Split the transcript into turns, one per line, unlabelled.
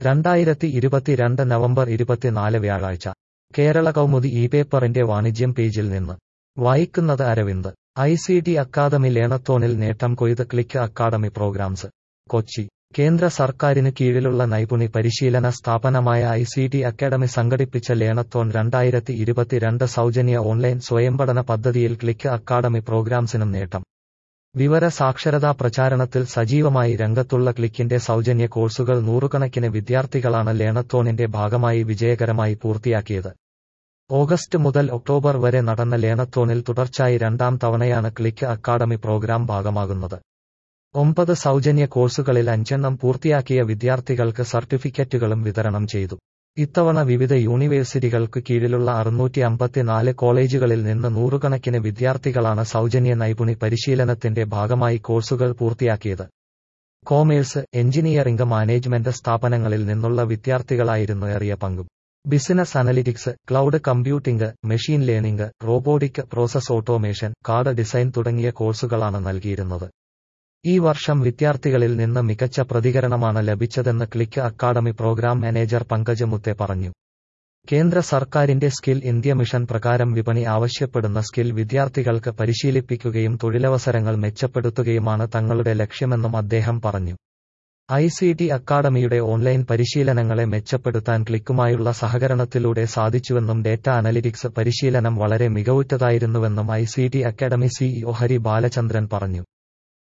രണ്ടായിരത്തി ഇരുപത്തിരണ്ട് നവംബർ ഇരുപത്തിനാല് വ്യാഴാഴ്ച കേരള കൗമുദി ഈ പേപ്പറിന്റെ വാണിജ്യം പേജിൽ നിന്ന് വായിക്കുന്നത് Aravind I C T academy ലേണത്തോണിൽ നേട്ടം കൊയ്ത് ക്ലിക്ക് അക്കാദമി പ്രോഗ്രാംസ് കൊച്ചി കേന്ദ്ര സർക്കാരിന് കീഴിലുള്ള നൈപുണി പരിശീലന സ്ഥാപനമായ ഐ സി ടി അക്കാദമി സംഘടിപ്പിച്ച ലേണത്തോൺ രണ്ടായിരത്തി ഇരുപത്തിരണ്ട് സൗജന്യ ഓൺലൈൻ സ്വയംപഠന പദ്ധതിയിൽ ക്ലിക്ക് അക്കാദമി പ്രോഗ്രാംസിനും നേട്ടം വിവര സാക്ഷരതാ പ്രചാരണത്തിൽ സജീവമായി രംഗത്തുള്ള ക്ലിക്കിന്റെ സൗജന്യ കോഴ്സുകൾ നൂറുകണക്കിന് വിദ്യാർത്ഥികളാണ് ലേണത്തോണിന്റെ ഭാഗമായി വിജയകരമായി പൂർത്തിയാക്കിയത് ഓഗസ്റ്റ് മുതൽ ഒക്ടോബർ വരെ നടന്ന ലേണത്തോണിൽ തുടർച്ചയായി രണ്ടാം തവണയാണ് ക്ലിക്ക് അക്കാദമി പ്രോഗ്രാം ഭാഗമാകുന്നത് ഒമ്പത് സൗജന്യ കോഴ്സുകളിൽ അഞ്ചെണ്ണം പൂർത്തിയാക്കിയ വിദ്യാർത്ഥികൾക്ക് സർട്ടിഫിക്കറ്റുകളും വിതരണം ചെയ്തു ഇത്തവണ വിവിധ യൂണിവേഴ്സിറ്റികൾക്ക് കീഴിലുള്ള അറുന്നൂറ്റി അമ്പത്തിനാല് കോളേജുകളിൽ നിന്ന് നൂറുകണക്കിന് വിദ്യാർത്ഥികളാണ് സൗജന്യ നൈപുണി പരിശീലനത്തിന്റെ ഭാഗമായി കോഴ്സുകൾ പൂർത്തിയാക്കിയത് കോമേഴ്സ് എഞ്ചിനീയറിംഗ് മാനേജ്മെന്റ് സ്ഥാപനങ്ങളിൽ നിന്നുള്ള വിദ്യാർത്ഥികളായിരുന്നു ഏറിയ പങ്കും business analytics cloud computing machine learning robotic process automation card design തുടങ്ങിയ കോഴ്സുകളാണ് നൽകിയിരുന്നത് ഈ വർഷം വിദ്യാർത്ഥികളിൽ നിന്ന് മികച്ച പ്രതികരണമാണ് ലഭിച്ചതെന്ന് click academy program manager Pankaj Muthe പറഞ്ഞു കേന്ദ്ര സർക്കാരിന്റെ സ്കിൽ ഇന്ത്യ മിഷൻ പ്രകാരം വിപണി ആവശ്യപ്പെടുന്ന സ്കിൽ വിദ്യാർത്ഥികൾക്ക് പരിശീലിപ്പിക്കുകയും തൊഴിലവസരങ്ങൾ മെച്ചപ്പെടുത്തുകയുമാണ് തങ്ങളുടെ ലക്ഷ്യമെന്നും അദ്ദേഹം പറഞ്ഞു ഐ സി ടി അക്കാദമിയുടെ ഓൺലൈൻ പരിശീലനങ്ങളെ മെച്ചപ്പെടുത്താൻ ക്ലിക്കുമായുള്ള സഹകരണത്തിലൂടെ സാധിച്ചുവെന്നും ഡേറ്റ അനലിറ്റിക്സ് പരിശീലനം വളരെ മികവുറ്റതായിരുന്നുവെന്നും I C T academy CEO Hari Balachandran പറഞ്ഞു